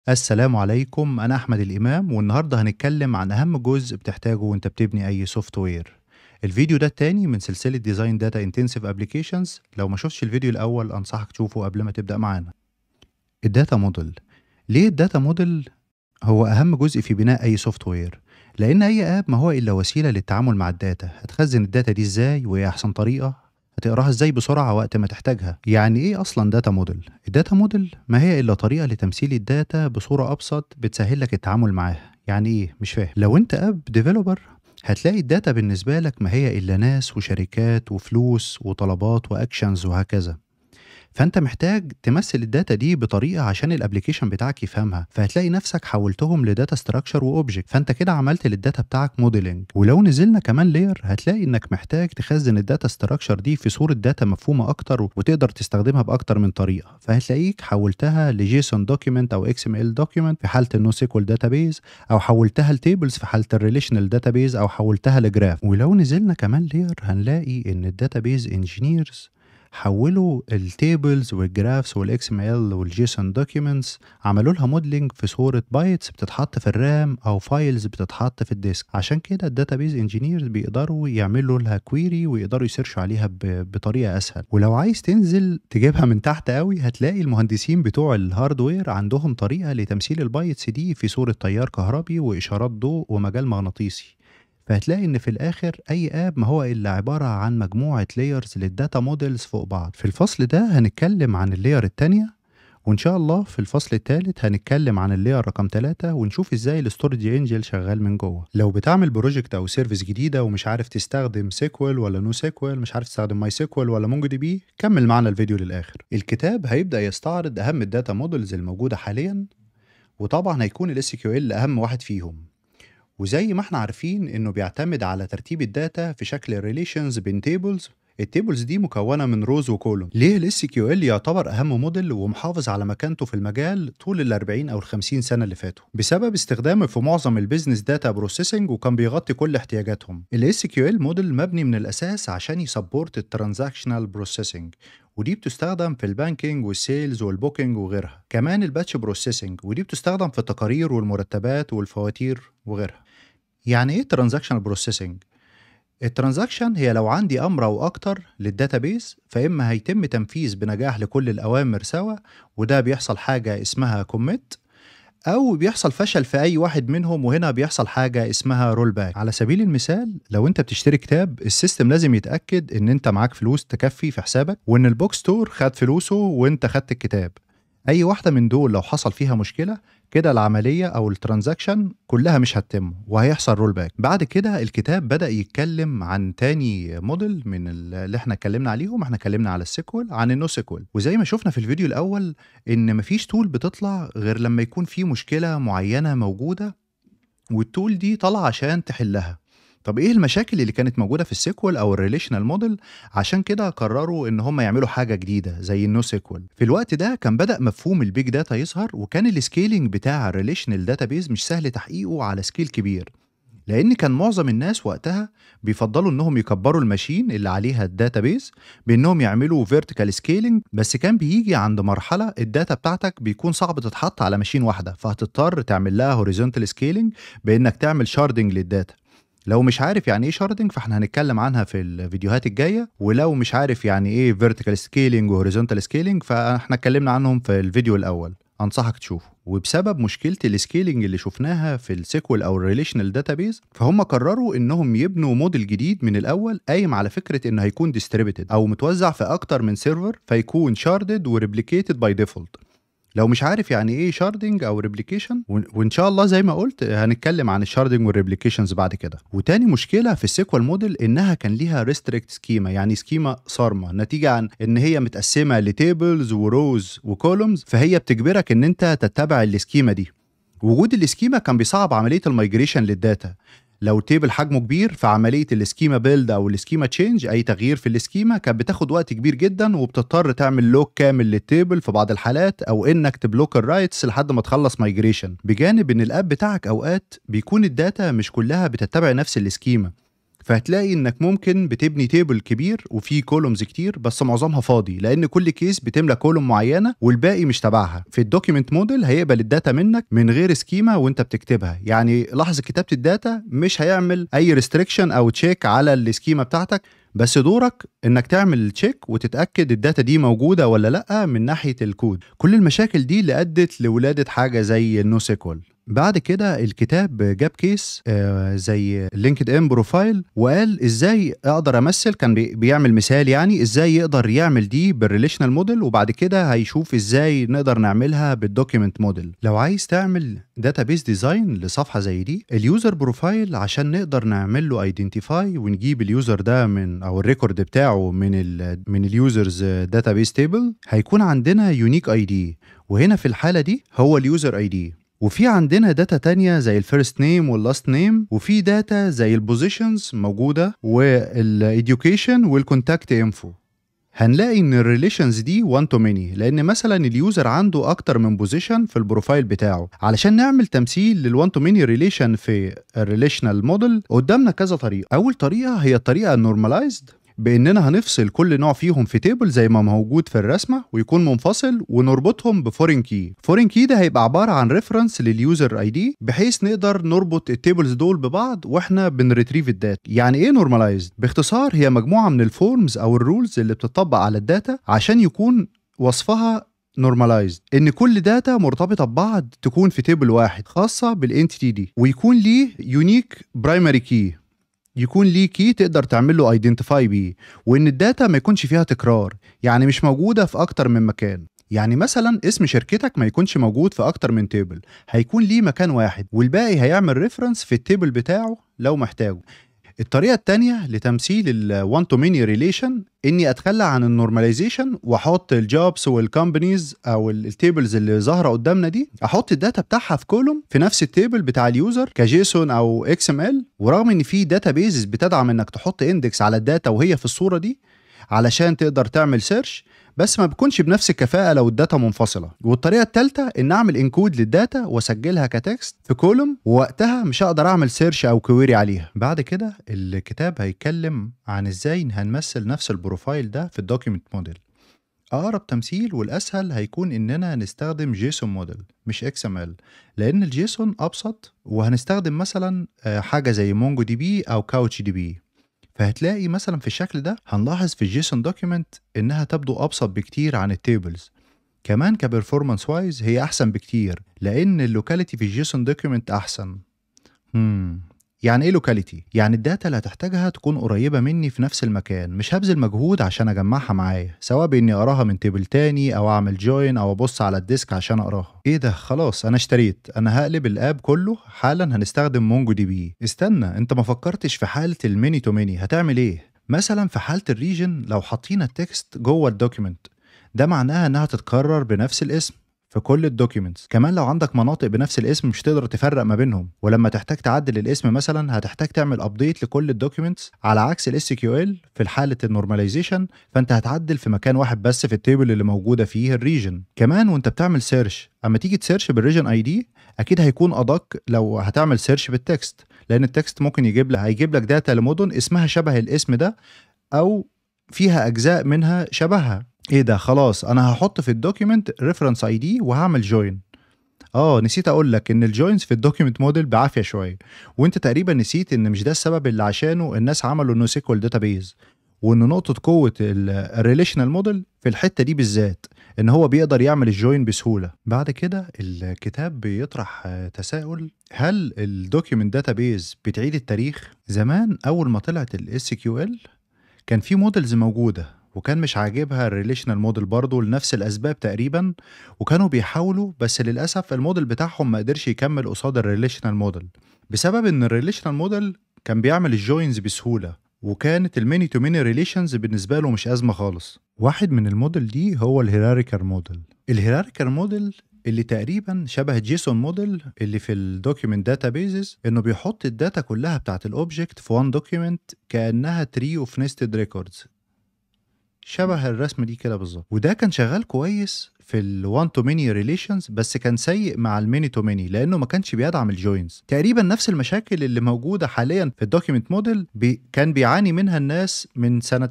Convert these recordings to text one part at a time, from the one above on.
السلام عليكم أنا أحمد الإمام والنهاردة هنتكلم عن أهم جزء بتحتاجه وأنت بتبني أي سوفت وير الفيديو ده التاني من سلسلة ديزاين داتا انتنسيف ابلكيشنز لو ما شفتش الفيديو الأول أنصحك تشوفه قبل ما تبدأ معانا الداتا موديل ليه الداتا موديل هو أهم جزء في بناء أي سوفت وير لأن أي آب ما هو إلا وسيلة للتعامل مع الداتا هتخزن الداتا دي إزاي وإيه أحسن طريقة هتقراها ازاي بسرعه وقت ما تحتاجها يعني ايه اصلا داتا موديل الداتا موديل ما هي الا طريقه لتمثيل الداتا بصوره ابسط بتسهل لك التعامل معاها يعني ايه مش فاهم لو انت اب ديفلوبر هتلاقي الداتا بالنسبه لك ما هي الا ناس وشركات وفلوس وطلبات واكشنز وهكذا فانت محتاج تمثل الداتا دي بطريقه عشان الابلكيشن بتاعك يفهمها فهتلاقي نفسك حولتهم لداتا ستراكشر واوبجكت فانت كده عملت للداتا بتاعك موديلنج ولو نزلنا كمان لير هتلاقي انك محتاج تخزن الداتا ستراكشر دي في صوره داتا مفهومه اكتر وتقدر تستخدمها باكتر من طريقه فهتلاقيك حولتها لجيسون دوكيمنت او اكس ام ال دوكيمنت في حاله النو سيكوال داتابيز او حولتها لتيبلز في حاله الريليشنال داتابيز او حولتها لجراف ولو نزلنا كمان لير هنلاقي ان الداتابيز انجينيرز حولوا التيبلز والجرافس والاكس ام ال والجيسون دوكيومنتس عملوا لها موديلنج في صوره بايتس بتتحط في الرام او فايلز بتتحط في الديسك عشان كده الداتابيز انجينيرز بيقدروا يعملوا لها كويري ويقدروا يسيرشوا عليها بطريقه اسهل ولو عايز تنزل تجيبها من تحت قوي هتلاقي المهندسين بتوع الهاردوير عندهم طريقه لتمثيل البايتس دي في صوره تيار كهربي واشارات ضوء ومجال مغناطيسي فهتلاقي ان في الاخر اي اب ما هو الا عباره عن مجموعه لايرز للداتا موديلز فوق بعض في الفصل ده هنتكلم عن اللاير الثانيه وان شاء الله في الفصل الثالث هنتكلم عن اللاير رقم 3 ونشوف ازاي الاستورج انجل شغال من جوه لو بتعمل بروجكت او سيرفيس جديده ومش عارف تستخدم سيكوال ولا نو سيكوال مش عارف تستخدم ماي سيكوال ولا مونجو دي بي كمل معنا الفيديو للاخر الكتاب هيبدا يستعرض اهم الداتا موديلز الموجوده حاليا وطبعا هيكون الاس كيو ال اهم واحد فيهم وزي ما احنا عارفين انه بيعتمد على ترتيب الداتا في شكل الريليشنز بين تيبلز التيبلز دي مكونه من روز وكولوم ليه الاس كيو ال يعتبر اهم موديل ومحافظ على مكانته في المجال طول ال 40 او ال 50 سنه اللي فاتوا بسبب استخدامه في معظم البيزنس داتا بروسيسنج وكان بيغطي كل احتياجاتهم الاس كيو ال موديل مبني من الاساس عشان يسبورت الترانزاكشنال بروسيسنج ودي بتستخدم في البانكينج والسيلز والبوكينج وغيرها كمان الباتش بروسيسنج ودي بتستخدم في التقارير والمرتبات والفواتير وغيرها يعني ايه ترانزاكشنال بروسيسنج الترانزاكشن هي لو عندي امر او اكتر للداتابيس فاما هيتم تنفيذ بنجاح لكل الاوامر سوا وده بيحصل حاجه اسمها كوميت او بيحصل فشل في اي واحد منهم وهنا بيحصل حاجه اسمها رول باك على سبيل المثال لو انت بتشتري كتاب السيستم لازم يتاكد ان انت معاك فلوس تكفي في حسابك وان البوك ستور خد فلوسه وانت خدت الكتاب اي واحده من دول لو حصل فيها مشكله كده العمليه او الترانزاكشن كلها مش هتتم وهيحصل رول باك بعد كده الكتاب بدا يتكلم عن تاني موديل من اللي احنا اتكلمنا عليهم احنا اتكلمنا على السيكوال عن النو سيكوال وزي ما شفنا في الفيديو الاول ان مفيش تول بتطلع غير لما يكون في مشكله معينه موجوده والتول دي طالعه عشان تحلها طب ايه المشاكل اللي كانت موجوده في السيكوال او الريليشنال موديل عشان كده قرروا ان هم يعملوا حاجه جديده زي النو سيكوال في الوقت ده كان بدا مفهوم البيج داتا يظهر وكان السكيلينج بتاع الريليشنال داتابيز مش سهل تحقيقه على سكيل كبير لان كان معظم الناس وقتها بيفضلوا انهم يكبروا الماشين اللي عليها الداتابيز بانهم يعملوا فيرتيكال سكيلينج بس كان بيجي عند مرحله الداتا بتاعتك بيكون صعب تتحط على ماشين واحده فهتضطر تعمل لها هوريزونتال سكيلينج بانك تعمل شاردنج للداتا لو مش عارف يعني ايه شاردنج فاحنا هنتكلم عنها في الفيديوهات الجايه ولو مش عارف يعني ايه فيرتيكال سكيلينج وهوريزونتال سكيلينج فاحنا اتكلمنا عنهم في الفيديو الاول انصحك تشوفه وبسبب مشكله السكيلينج اللي شفناها في السيكوال او الريليشنال داتابيز فهم قرروا انهم يبنوا موديل جديد من الاول قايم على فكره انه هيكون ديستريبيتد او متوزع في اكتر من سيرفر فيكون شاردد وريبليكيتد باي ديفولت لو مش عارف يعني ايه شاردنج او ريبليكيشن وان شاء الله زي ما قلت هنتكلم عن الشاردنج والريبليكيشنز بعد كده وتاني مشكله في السيكوال موديل انها كان ليها ريستريكت سكيما يعني سكيما صارمه نتيجه عن ان هي متقسمه لتيبلز وروز وكولومز فهي بتجبرك ان انت تتبع السكيما دي وجود السكيما كان بيصعب عمليه المايجريشن للداتا لو تيبل حجمه كبير فعمليه السكيما بيلد او السكيما تشينج اي تغيير في السكيما كانت بتاخد وقت كبير جدا وبتضطر تعمل لوك كامل للتيبل في بعض الحالات او انك تبلوك الرايتس لحد ما تخلص مايجريشن بجانب ان الاب بتاعك اوقات بيكون الداتا مش كلها بتتبع نفس السكيما فهتلاقي انك ممكن بتبني تيبل كبير وفيه كولومز كتير بس معظمها فاضي لان كل كيس بتملى كولوم معينه والباقي مش تبعها في الدوكيمنت موديل هيقبل الداتا منك من غير سكيما وانت بتكتبها يعني لحظه كتابه الداتا مش هيعمل اي ريستريكشن او تشيك على السكيما بتاعتك بس دورك انك تعمل تشيك وتتاكد الداتا دي موجوده ولا لا من ناحيه الكود كل المشاكل دي اللي ادت لولاده حاجه زي النو سيكوال بعد كده الكتاب جاب كيس آه زي لينكد ان بروفايل وقال ازاي اقدر امثل كان بي- بيعمل مثال يعني ازاي يقدر يعمل دي بالريليشنال موديل وبعد كده هيشوف ازاي نقدر نعملها بالدوكيمنت موديل لو عايز تعمل داتابيس ديزاين لصفحه زي دي اليوزر بروفايل عشان نقدر نعمل له ايدنتيفاي ونجيب اليوزر ده من او الريكورد بتاعه من ال من اليوزرز داتابيس تيبل هيكون عندنا يونيك اي دي وهنا في الحاله دي هو اليوزر اي دي وفي عندنا داتا تانية زي الفيرست نيم واللاست نيم وفي داتا زي البوزيشنز موجودة والإديوكيشن والكونتاكت انفو هنلاقي ان الريليشنز دي 1 تو ماني لان مثلا اليوزر عنده اكتر من بوزيشن في البروفايل بتاعه علشان نعمل تمثيل لل1 تو ماني ريليشن في الريليشنال موديل قدامنا كذا طريقه اول طريقه هي الطريقه النورماليزد باننا هنفصل كل نوع فيهم في تيبل زي ما موجود في الرسمه ويكون منفصل ونربطهم بفورين كي فورين كي ده هيبقى عباره عن ريفرنس لليوزر اي دي بحيث نقدر نربط التيبلز دول ببعض واحنا بنريتريف الداتا يعني ايه نورماليزد باختصار هي مجموعه من الفورمز او الرولز اللي بتطبق على الداتا عشان يكون وصفها نورماليزد ان كل داتا مرتبطه ببعض تكون في تيبل واحد خاصه بالانتيتي دي ويكون ليه يونيك برايمري كي يكون ليه كي تقدر تعمل له ايدنتيفاي بيه وان الداتا ما يكونش فيها تكرار يعني مش موجوده في اكتر من مكان يعني مثلا اسم شركتك ما يكونش موجود في اكتر من تيبل هيكون ليه مكان واحد والباقي هيعمل ريفرنس في التيبل بتاعه لو محتاجه الطريقة التانية لتمثيل ال one to many relation اني اتخلى عن النورماليزيشن واحط الجوبز والكومبانيز او التيبلز اللي ظاهرة قدامنا دي احط الداتا بتاعها في كولوم في نفس التيبل بتاع اليوزر كجيسون او اكس ام ال ورغم ان في داتا بيزز بتدعم انك تحط اندكس على الداتا وهي في الصورة دي علشان تقدر تعمل سيرش بس ما بيكونش بنفس الكفاءة لو الداتا منفصلة والطريقة الثالثة ان اعمل انكود للداتا واسجلها كتكست في كولوم ووقتها مش هقدر اعمل سيرش او كويري عليها بعد كده الكتاب هيتكلم عن ازاي هنمثل نفس البروفايل ده في الدوكيمنت موديل اقرب تمثيل والاسهل هيكون اننا نستخدم جيسون موديل مش اكس ام ال لان الجيسون ابسط وهنستخدم مثلا آه، حاجه زي مونجو دي بي او كاوتش دي بي فهتلاقي مثلا في الشكل ده هنلاحظ في الجيسون دوكيمنت انها تبدو ابسط بكتير عن التيبلز كمان كبرفورمانس وايز هي احسن بكتير لان اللوكاليتي في الجيسون دوكيمنت احسن hmm. يعني ايه لوكاليتي يعني الداتا اللي هتحتاجها تكون قريبه مني في نفس المكان مش هبذل مجهود عشان اجمعها معايا سواء باني اقراها من تيبل تاني او اعمل جوين او ابص على الديسك عشان اقراها ايه ده خلاص انا اشتريت انا هقلب الاب كله حالا هنستخدم مونجو دي بي استنى انت ما فكرتش في حاله الميني تو ميني هتعمل ايه مثلا في حاله الريجن لو حطينا التكست جوه الدوكيمنت ده معناها انها تتكرر بنفس الاسم في كل الدوكيومنتس كمان لو عندك مناطق بنفس الاسم مش تقدر تفرق ما بينهم ولما تحتاج تعدل الاسم مثلا هتحتاج تعمل ابديت لكل الدوكيومنتس على عكس الاس كيو ال في حاله النورماليزيشن فانت هتعدل في مكان واحد بس في التيبل اللي موجوده فيه الريجن كمان وانت بتعمل سيرش اما تيجي تسيرش بالريجن اي دي اكيد هيكون ادق لو هتعمل سيرش بالتكست لان التكست ممكن يجيب لك هيجيب لك داتا لمدن اسمها شبه الاسم ده او فيها اجزاء منها شبهها ايه ده خلاص انا هحط في الدوكيمنت ريفرنس اي دي وهعمل جوين اه نسيت اقول لك ان الجوينز في الدوكيمنت موديل بعافيه شويه وانت تقريبا نسيت ان مش ده السبب اللي عشانه الناس عملوا نو سيكوال داتابيز وان نقطه قوه الريليشنال موديل في الحته دي بالذات ان هو بيقدر يعمل الجوين بسهوله بعد كده الكتاب بيطرح تساؤل هل الدوكيمنت داتابيز بتعيد التاريخ زمان اول ما طلعت الاس كيو ال كان في موديلز موجوده وكان مش عاجبها الريليشنال موديل برضه لنفس الاسباب تقريبا وكانوا بيحاولوا بس للاسف الموديل بتاعهم ما قدرش يكمل قصاد الريليشنال موديل بسبب ان الريليشنال موديل كان بيعمل الجوينز بسهوله وكانت الميني تو ميني ريليشنز بالنسبه له مش ازمه خالص واحد من الموديل دي هو الهيراريكال موديل الهيراريكال موديل اللي تقريبا شبه جيسون موديل اللي في الدوكيمنت داتابيزز انه بيحط الداتا كلها بتاعت الاوبجكت في وان دوكيمنت كانها تري اوف نيستد ريكوردز شبه الرسمة دي كده بالظبط وده كان شغال كويس في ال 1 to many relations بس كان سيء مع ال many to many لانه ما كانش بيدعم الجوينز تقريبا نفس المشاكل اللي موجوده حاليا في الدوكيمنت موديل بي كان بيعاني منها الناس من سنه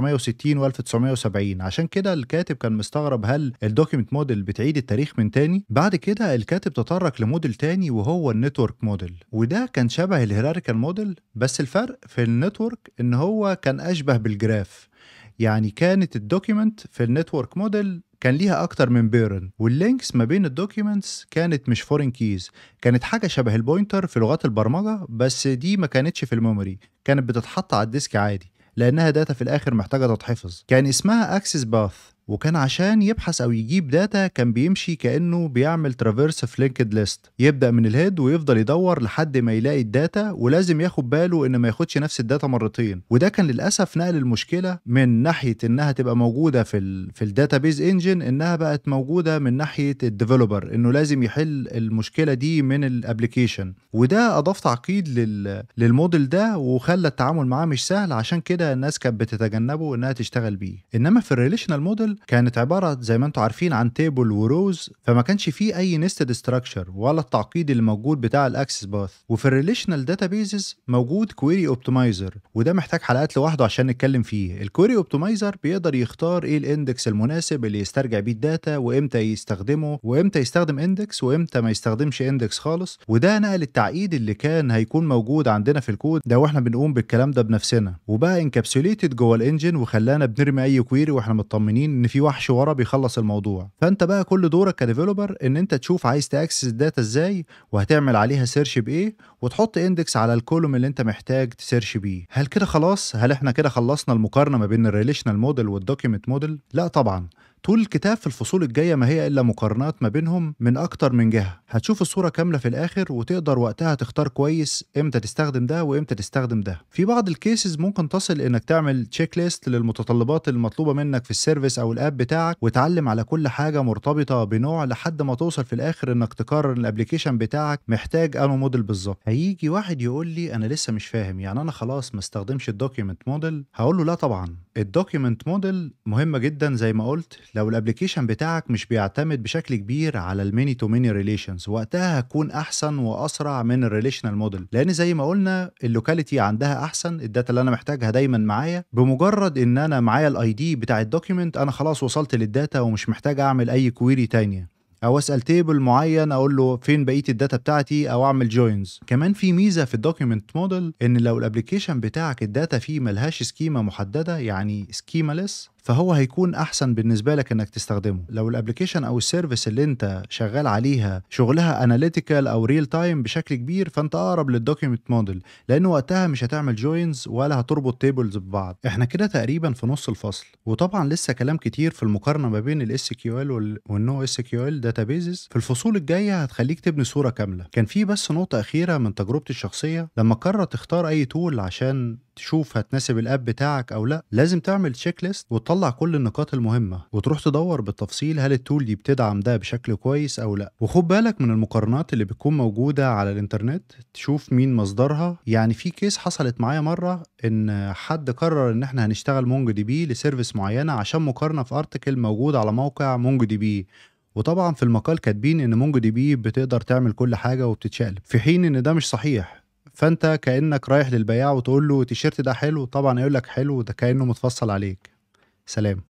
1960 و1970 عشان كده الكاتب كان مستغرب هل الدوكيمنت موديل بتعيد التاريخ من تاني بعد كده الكاتب تطرق لموديل تاني وهو النتورك موديل وده كان شبه الهيراريكال موديل بس الفرق في النتورك ان هو كان اشبه بالجراف يعني كانت الدوكيمنت في النتورك موديل كان ليها اكتر من بيرن واللينكس ما بين الدوكيومنتس كانت مش فورين كيز كانت حاجه شبه البوينتر في لغات البرمجه بس دي ما كانتش في الميموري كانت بتتحط على الديسك عادي لانها داتا في الاخر محتاجه تتحفظ كان اسمها اكسس باث وكان عشان يبحث او يجيب داتا كان بيمشي كانه بيعمل ترافيرس في لينكد ليست يبدا من الهيد ويفضل يدور لحد ما يلاقي الداتا ولازم ياخد باله ان ما ياخدش نفس الداتا مرتين وده كان للاسف نقل المشكله من ناحيه انها تبقى موجوده في ال في الداتابيز انجن انها بقت موجوده من ناحيه الديفلوبر انه لازم يحل المشكله دي من الابلكيشن وده اضاف تعقيد لل للموديل ده وخلى التعامل معاه مش سهل عشان كده الناس كانت بتتجنبه انها تشتغل بيه انما في الريليشنال موديل كانت عباره زي ما انتم عارفين عن تيبل وروز فما كانش فيه اي نستد ستراكشر ولا التعقيد اللي موجود بتاع الاكسس باث وفي الريليشنال داتابيزز موجود كويري اوبتمايزر وده محتاج حلقات لوحده عشان نتكلم فيه الكويري اوبتمايزر بيقدر يختار ايه الاندكس المناسب اللي يسترجع بيه الداتا وامتى يستخدمه وامتى يستخدم اندكس وامتى ما يستخدمش اندكس خالص وده نقل التعقيد اللي كان هيكون موجود عندنا في الكود ده واحنا بنقوم بالكلام ده بنفسنا وبقى انكابسوليتد جوه الانجن وخلانا بنرمي اي كويري واحنا مطمنين ان في وحش ورا بيخلص الموضوع فانت بقى كل دورك كديفلوبر ان انت تشوف عايز تاكسس الداتا ازاي وهتعمل عليها سيرش بايه وتحط اندكس على الكولوم اللي انت محتاج تسيرش بيه هل كده خلاص هل احنا كده خلصنا المقارنه ما بين الريليشنال موديل والدوكيمنت موديل لا طبعا طول الكتاب في الفصول الجاية ما هي إلا مقارنات ما بينهم من أكتر من جهة هتشوف الصورة كاملة في الآخر وتقدر وقتها تختار كويس إمتى تستخدم ده وإمتى تستخدم ده في بعض الكيسز ممكن تصل إنك تعمل تشيك ليست للمتطلبات المطلوبة منك في السيرفيس أو الآب بتاعك وتعلم على كل حاجة مرتبطة بنوع لحد ما توصل في الآخر إنك تقرر الابلكيشن بتاعك محتاج أنو موديل بالظبط هيجي واحد يقول لي أنا لسه مش فاهم يعني أنا خلاص ما استخدمش الدوكيمنت موديل هقول له لا طبعا الدوكيمنت موديل مهمة جدا زي ما قلت لو الابلكيشن بتاعك مش بيعتمد بشكل كبير على الميني تو ميني ريليشنز وقتها هتكون احسن واسرع من الريليشنال موديل لان زي ما قلنا اللوكاليتي عندها احسن الداتا اللي انا محتاجها دايما معايا بمجرد ان انا معايا الاي دي بتاع الدوكيمنت انا خلاص وصلت للداتا ومش محتاج اعمل اي كويري تانية او اسال تيبل معين اقول له فين بقيه الداتا بتاعتي او اعمل جوينز كمان في ميزه في الدوكيمنت موديل ان لو الابلكيشن بتاعك الداتا فيه ملهاش سكيما محدده يعني سكيماليس فهو هيكون احسن بالنسبه لك انك تستخدمه لو الابلكيشن او السيرفيس اللي انت شغال عليها شغلها اناليتيكال او ريل تايم بشكل كبير فانت اقرب للدوكيمنت موديل لانه وقتها مش هتعمل جوينز ولا هتربط تيبلز ببعض احنا كده تقريبا في نص الفصل وطبعا لسه كلام كتير في المقارنه ما بين الاس كيو ال والنو اس كيو ال داتابيزز في الفصول الجايه هتخليك تبني صوره كامله كان في بس نقطه اخيره من تجربتي الشخصيه لما قرر تختار اي تول عشان تشوف هتناسب الاب بتاعك او لا لازم تعمل تشيك ليست وتطلع كل النقاط المهمه وتروح تدور بالتفصيل هل التول دي بتدعم ده بشكل كويس او لا وخد بالك من المقارنات اللي بتكون موجوده على الانترنت تشوف مين مصدرها يعني في كيس حصلت معايا مره ان حد قرر ان احنا هنشتغل مونجو دي بي لسيرفيس معينه عشان مقارنه في ارتكل موجود على موقع مونجو دي بي وطبعا في المقال كاتبين ان مونجو دي بي بتقدر تعمل كل حاجه وبتتشقلب في حين ان ده مش صحيح فانت كانك رايح للبياع وتقول له التيشيرت ده حلو طبعا يقول لك حلو ده كانه متفصل عليك سلام